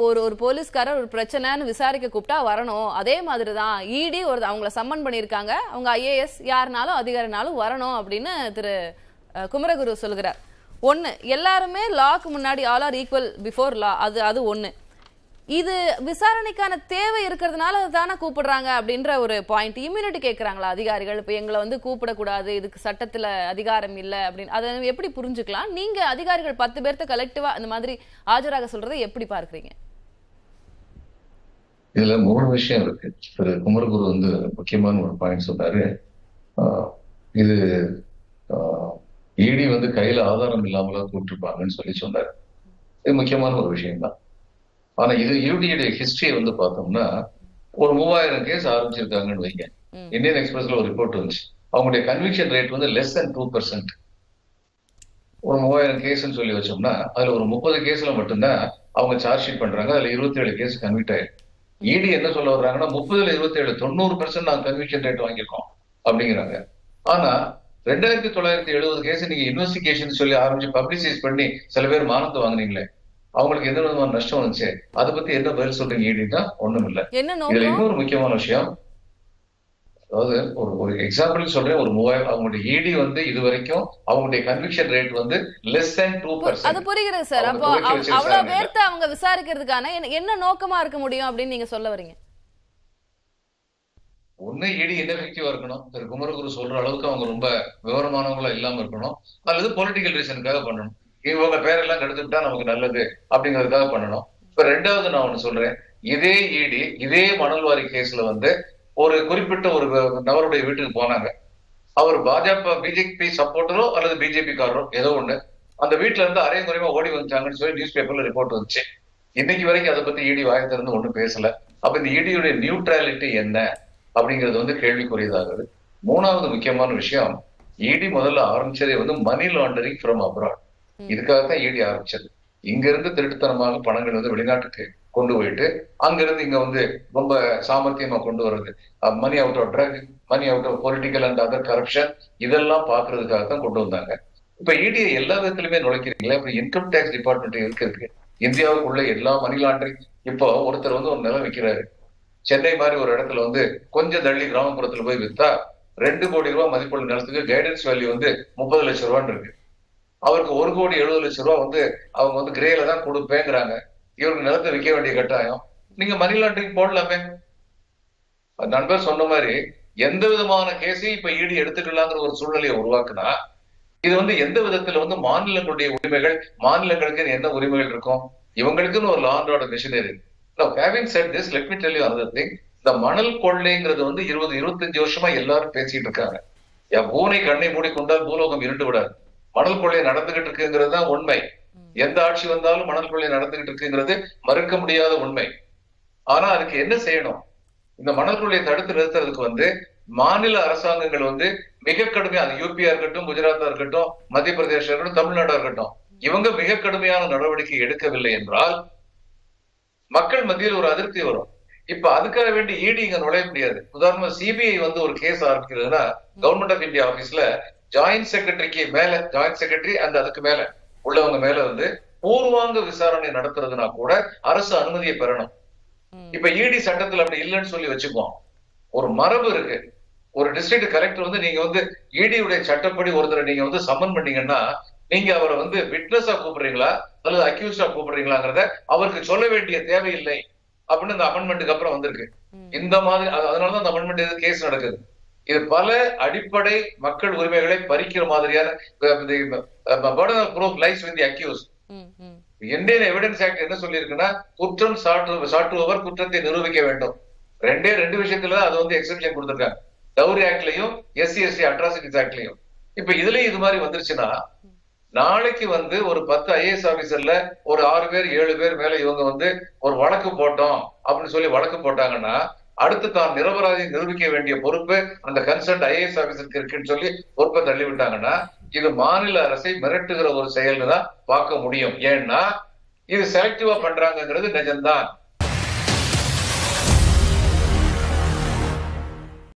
இப்போ ஒரு ஒரு போலீஸ்காரர் ஒரு பிரச்சனைன்னு விசாரிக்க கூப்பிட்டா வரணும் அதே மாதிரி தான் இடி ஒரு அவங்கள சம்மன் பண்ணியிருக்காங்க அவங்க ஐஏஎஸ் யாருனாலும் அதிகாரினாலும் வரணும் அப்படின்னு திரு அஹ், குமரகுரு சொல்கிறார் ஒன்று எல்லாருமே லாக்கு முன்னாடி all are equal before law அது அது ஒன்று இது விசாரணைக்கான தேவை இருக்கிறதுனால தானே கூப்பிடுறாங்க அப்படின்ற ஒரு பாயிண்ட் இம்யூனிட்டி கேட்குறாங்களா அதிகாரிகள் இப்போ எங்களை வந்து கூப்பிடக்கூடாது இதுக்கு சட்டத்தில் அதிகாரம் இல்லை அப்படின்னு அதை எப்படி புரிஞ்சுக்கலாம் நீங்கள் அதிகாரிகள் பத்து பேர்த்த கலெக்டிவாக இந்த மாதிரி ஆஜராக சொல்றதை எப்படி பார்க்குறீங்க இதுல மூணு விஷயம் இருக்கு திரு குமரகுரு வந்து முக்கியமான ஒரு பாயிண்ட் சொன்னாரு ஆஹ் இது இடி வந்து கையில ஆதாரம் இல்லாமலா கூப்பிட்டுருப்பாங்கன்னு சொல்லி சொன்னாரு இது முக்கியமான ஒரு விஷயம் தான் ஆனா இது யூடியுடைய ஹிஸ்டரியை வந்து பார்த்தோம்னா ஒரு மூவாயிரம் கேஸ் ஆரம்பிச்சிருக்காங்கன்னு வைங்க ம். இந்தியன் எக்ஸ்பிரஸ்ல ஒரு ரிப்போர்ட் வந்துச்சு அவங்களுடைய கன்விக்ஷன் ரேட் வந்து லெஸ் than டூ பர்சன்ட் ஒரு மூவாயிரம் கேஸ்ன்னு சொல்லி வச்சோம்னா அதுல ஒரு முப்பது கேஸ்ல மட்டும்தான் அவங்க சார்ஜ் ஷீட் பண்றாங்க அதுல இருபத்தி ஏழு கேஸ் கன்விக்ட் ஆயிருக்கு இடி என்ன சொல்ல வர்றாங்கன்னா முப்பதுல இருபத்தி ஏழு தொண்ணூறு பர்சன்ட் நாங்க கன்விக்ஷன் ரேட் வாங்கியிருக்கோம் அப்படிங்கிறாங்க ஆனா ரெண்டாயிரத்தி தொள்ளாயிரத்தி எழுபது கேஸ் நீங்க இன்வெஸ்டிகேஷன் சொல்லி ஆரம்பிச்சு பப்ளிசைஸ் பண்ணி சில பேர் மானத்தை வாங்குனீங்களே அவங்களுக்கு எந்த விதமான நஷ்டம் வந்துச்சு அதை பத்தி என்ன பதில் சொல்றீங்க ஈடினா ஒண்ணும் இல்ல என்ன இதுல நோக்கம் இன்னொரு முக்கியமான விஷயம் அதாவது ஒரு ஒரு எக்ஸாம்பிள் சொல்றேன் ஒரு மூவாயிரம் அவங்களுடைய இடி வந்து இது வரைக்கும் அவங்களுடைய கன்விக்ஷன் ரேட் வந்து லெஸ் than டூ அது பர்சன்ட் புரிகிறது சார் அவங்க அப்போ துவக்கி அவ்- வச்ச அவ்வளவு விசாரணையில. பேர்த்த அவங்க விசாரிக்கிறதுக்கான என்ன- என்ன நோக்கமா இருக்க முடியும் அப்படின்னு நீங்க சொல்ல வரீங்க ஒண்ணு இடி ineffective-ஆ இருக்கணும் திரு குமரகுரு சொல்ற அளவுக்கு அவங்க ரொம்ப விவரமானவங்களா இல்லாம இருக்கணும் அல்லது பொலிட்டிக்கல் ரீசனுக்காக பண்ணணும் இவங்க பேரெல்லாம் கெடுத்துட்டா நமக்கு நல்லது அப்படிங்கிறதுக்காக பண்ணணும் இப்ப ரெண்டாவது நான் ஒண்ணு சொல்றேன் இதே இடி இதே மணல்வாரி கேஸ்ல வந்து ஒரு குறிப்பிட்ட ஒரு நபருடைய வீட்டுக்கு போனாங்க அவர் பாஜக பிஜேபி சப்போர்ட்டரோ அல்லது பிஜேபி காரரோ ஏதோ ஒண்ணு அந்த வீட்டுல இருந்து அரையும் குறையுமா ஓடி வந்துட்டாங்கன்னு சொல்லி நியூஸ் பேப்பர்ல ரிப்போர்ட் வந்துச்சு இன்னைக்கு வரைக்கும் அதை பத்தி இடி வாயை திறந்து ஒண்ணும் பேசல அப்ப இந்த இடியுடைய நியூட்ரலிட்டி என்ன அப்படிங்கிறது வந்து கேள்விக்குரியதாகுது மூணாவது முக்கியமான விஷயம் இடி முதல்ல ஆரம்பிச்சதே வந்து மணி லாண்டரிங் ஃப்ரம் அப்ராட் ம். இதுக்காகத்தான் இடி ஆரம்பிச்சது இங்க இருந்து திருட்டுத்தனமாக பணங்கள் வந்து வெளிநாட்டுக்கு கொண்டு போயிட்டு அங்க இருந்து இங்க வந்து ரொம்ப சாமர்த்தியமா கொண்டு வர்றது money out of drug money out of political and other corruption இதெல்லாம் பாக்குறதுக்காக தான் கொண்டு வந்தாங்க இப்ப இடியை எல்லா விதத்திலுமே நுழைக்கிறீங்களா இப்ப இன்கம் டேக்ஸ் டிபார்ட்மெண்ட் இருக்கு இருக்கு இந்தியாவுக்குள்ள எல்லா மணி லாண்டரிங் இப்போ ஒருத்தர் வந்து ஒரு நிலம் விற்கிறாரு சென்னை மாதிரி ஒரு இடத்துல வந்து கொஞ்சம் தள்ளி கிராமப்புறத்துல போய் வித்தா ரெண்டு கோடி ரூபாய் மதிப்புள்ள நிலத்துக்கு கைடன்ஸ் வேல்யூ வந்து முப்பது லட்சம் ரூபான்னு இருக்கு அவருக்கு ஒரு கோடி எழுபது லட்சம் ரூபாய் வந்து அவங்க வந்து கிரேல தான் கொடுப்பேங்கிறாங்க இவருக்கு நிலத்தை விற்க வேண்டிய கட்டாயம் நீங்க மணி லாண்டரிங் போடலாமே நண்பர் சொன்ன மாதிரி எந்த விதமான கேஸையும் இப்ப ஈடு எடுத்துக்கலாங்கிற ஒரு சூழ்நிலையை உருவாக்குனா இது வந்து எந்த விதத்துல வந்து மாநிலங்களுடைய உரிமைகள் மாநிலங்களுக்கு என்ன உரிமைகள் இருக்கும் இவங்களுக்குன்னு ஒரு law and order machinery having set this let me tell you another thing இந்த மணல் கொள்ளைங்கிறது வந்து இருபது இருபத்தஞ்சு வருஷமா எல்லாரும் பேசிட்டு இருக்காங்க என் பூனை கண்ணை மூடி கொண்டால் பூலோகம் இருண்டு விடாது மணல் கொள்ளை நடந்துகிட்டு இருக்குங்கிறது தான் உண்மை எந்த ஆட்சி வந்தாலும் மணல் கொள்ளை நடந்துகிட்டு இருக்குங்கிறது மறுக்க முடியாத உண்மை ஆனா அதுக்கு என்ன செய்யணும் இந்த மணல் கொள்ளையை தடுத்து நிறுத்துறதுக்கு வந்து மாநில அரசாங்கங்கள் வந்து மிக கடுமையா அது யூபியா இருக்கட்டும் குஜராத்தா இருக்கட்டும் மத்திய பிரதேசம் இருக்கட்டும் தமிழ்நாடா இருக்கட்டும் இவங்க மிக கடுமையான நடவடிக்கை எடுக்கவில்லை என்றால் மக்கள் மத்தியில் ஒரு அதிருப்தி வரும் இப்ப அதுக்காக வேண்டி இடி இங்க நுழைய முடியாது உதாரணமா சிபிஐ வந்து ஒரு கேஸ் ஆரம்பிக்கிறதுனா கவர்மெண்ட் ஆஃப் இந்தியா ஆபீஸ்ல ஜாயிண்ட் செக்ரட்டரிக்கு மேல ஜாயிண்ட் செக்ரட்டரி அந்த அதுக்கு மேல உள்ளவங்க மேல வந்து பூர்வாங்க விசாரணை நடத்துறதுனா கூட அரசு அனுமதியை பெறணும் ம். இப்ப இடி சட்டத்துல அப்படி இல்லைன்னு சொல்லி வச்சுக்குவோம் ஒரு மரபு இருக்கு ஒரு டிஸ்ட்ரிக்ட் கலெக்டர் வந்து நீங்க வந்து ED உடைய சட்டப்படி ஒருத்தரை நீங்க வந்து சம்மன் பண்ணீங்கன்னா நீங்க அவரை வந்து விட்னஸா கூப்பிடுறீங்களா அல்லது அக்யூஸ்டா கூப்பிடுறீங்களாங்கிறத அவருக்கு சொல்ல வேண்டிய தேவையில்லை அப்படின்னு இந்த அமெண்ட்மெண்ட்டுக்கு அப்புறம் வந்திருக்கு ம். இந்த மாதிரி அது- அதனாலதான் இந்த அமெண்ட்மெண்ட் இது கேஸ் நடக்குது இது பல அடிப்படை மக்கள் உரிமைகளை பறிக்கிற மாதிரியான burden of proof lies with the accused ம், ம். இந்தியன் எவிடன்ஸ் ஆக்ட் என்ன சொல்லியிருக்குன்னா குற்றம் சாட்டு சாட்டுபவர் குற்றத்தை நிரூபிக்க வேண்டும் ரெண்டே ரெண்டு விஷயத்துல தான் அது வந்து எக்ஸெப்ஷன் கொடுத்திருக்காங்க டவுரி ஆக்ட்லயும் எஸ்சி எஸ்டி அட்ராசிட்டிஸ் ஆக்ட்லயும் இப்ப இதுலயும் இது மாதிரி வந்துருச்சுன்னா நாளைக்கு வந்து ஒரு பத்து ஐஏஎஸ் ஆபீசர்ல ஒரு ஆறு பேர் ஏழு பேர் மேல இவங்க வந்து ஒரு வழக்கு போட்டோம் அப்படின்னு சொல்லி வழக்கு போட்டாங்கன்னா அடுத்து தான் நிரபராதி நிரூபிக்க வேண்டிய பொறுப்பு அந்த கன்சர்ட் ஐஏஎஸ் ஆபீசருக்கு இருக்குன்னு சொல்லி பொறுப்பை தள்ளி விட்டாங்கன்னா இது மாநில அரசை மிரட்டுகிற ஒரு செயல்னு தான் பார்க்க முடியும் ஏன்னா இது செலக்டிவா பண்றாங்கங்கிறது நிஜம்தான்